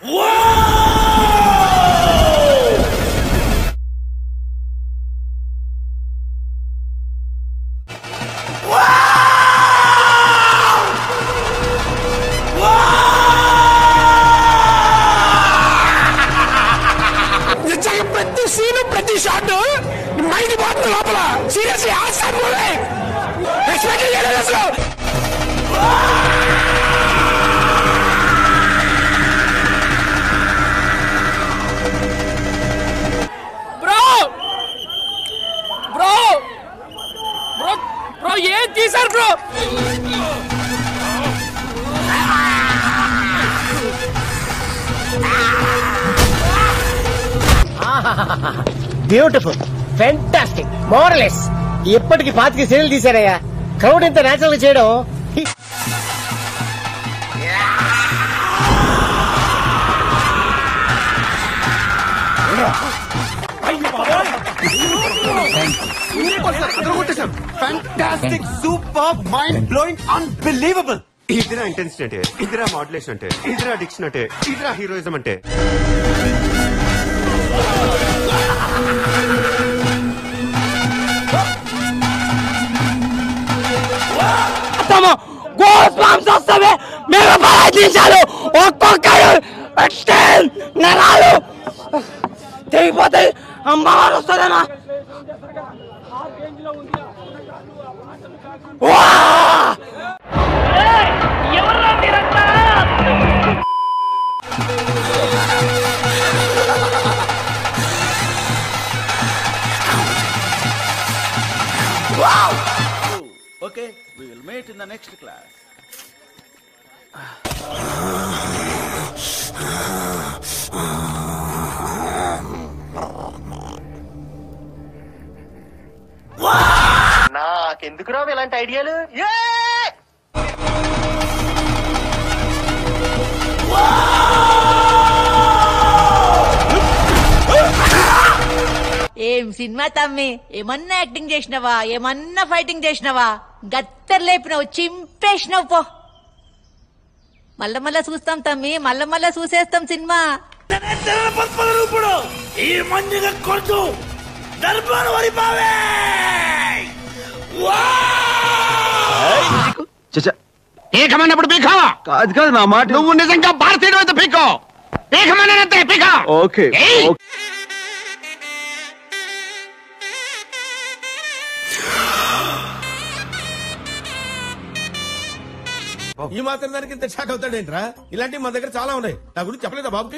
నిజంగా ప్రతి సీను ప్రతి షాట్ మైండ్ పోతుంది లోపల సీరియస్లీ ఆసాన్ మూవీ ఎక్స్పెక్ట్ చేయలేదు అసలు బ్రో బ్రో బ్రో బ్రో ఏం తీశారు బ్రో బ్యూటిఫుల్ ఫెంటాస్టిక్ మోరలెస్ ఇప్పటికి పాతికి సీరియల్ తీశారయ్యా క్రౌడ్ ఇంత నేచురల్ గా చేయడం fantastic super mind blowing unbelievable ఇదిరా ఇంటెన్సిటీ అంటే ఇదిరా మాడ్యులేషన్ అంటే ఇదిరా డిక్షన్ అంటే ఇదిరా హీరోయిజం అంటే గోస్ బాంబ్స్ వస్తావే మేము ప్రయత్నించాలి ఒక్కొక్కరు ఎక్స్టెల్ నరాలు తెగిపోతాయి అమ్మవారు వస్తుందేనా Okay, we will meet in the next class. నాకెందుకు రావు ఇలాంటి ఐడియాలు ఏం సినిమా తమ్మి ఏమన్నా యాక్టింగ్ చేసినావా ఏమన్నా ఫైటింగ్ చేసినావా గత్తర్ లేపినావు చింపేసినావు పో మళ్ళా మళ్ళా చూస్తాం తమ్మి మళ్ళా మళ్ళా చూసేస్తాం సినిమా ఇప్పుడు ఈ మందిగా కొడుతూ దర్బారు వరిపావే పీకమన్నప్పుడు పీకావా కాదు కాదు నా మాట నువ్వు నిజంగా భారతీయుడు అయితే పీకో పీకమన్నానంతే పీక ఓకే ఏయ్! ఓకే. ఈ మాత్రం దానికి ఇంత షాక్ అవుతాడేంట్రా ఇలాంటివి మా దగ్గర చాలా ఉన్నాయి నా గురించి చెప్పలేదా బాబుకి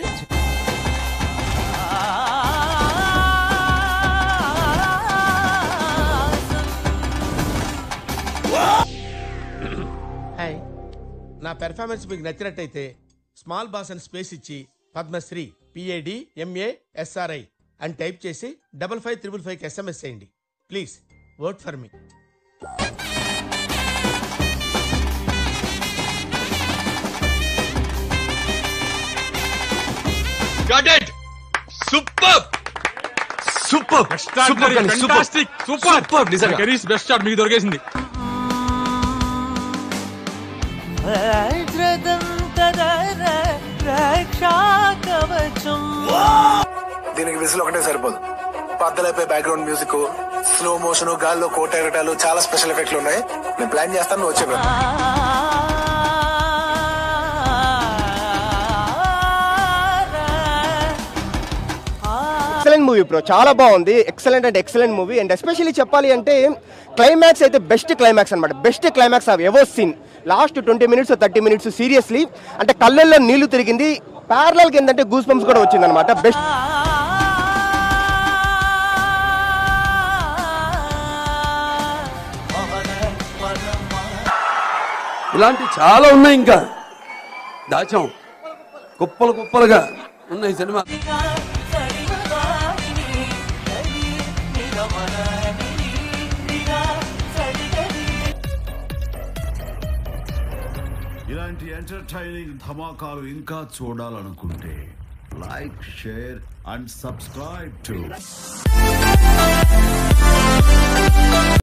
హాయ్ నా పెర్ఫార్మెన్స్ మీకు నచ్చినట్టయితే స్మాల్ బాస్ అని స్పేస్ ఇచ్చి పద్మశ్రీ పిఏడి ఎంఏ ఎస్ఆర్ఐ అని టైప్ చేసి double five triple five S M S చేయండి please work for me super super super fantastic super super నిజంగా కెరీస్ బెస్ట్ షాట్ మీకు దొరికేసింది దీనికి విసులు ఒకటే సరిపోదు పద్దలైపోయి బ్యాక్గ్రౌండ్ మ్యూజిక్ స్లో మోషన్ గాల్లో కోట ఎగటాలు చాలా స్పెషల్ ఎఫెక్ట్లు ఉన్నాయి నేను ప్లాన్ చేస్తాను నువ్వు వచ్చే ఎక్సలెంట్ మూవీ బ్రో చాలా బాగుంది excellent and excellent movie and especially చెప్పాలి అంటే క్లైమాక్స్ అయితే బెస్ట్ క్లైమాక్స్ అనమాట best climax of ever seen last twenty minutes thirty minutes seriously అంటే కళ్ళల్లో నీళ్లు తిరిగింది ప్యారలల్ ఏంటంటే గూస్ బంప్స్ కూడా వచ్చింది అనమాట బెస్ట్ ఇలాంటి చాలా ఉన్నాయి ఇంకా దాచాం కుప్పలు కుప్పలుగా ఉన్నాయి సినిమా ఇలాంటి ఎంటర్టైనింగ్ ధమాకాలు ఇంకా చూడాలనుకుంటే like share and subscribe to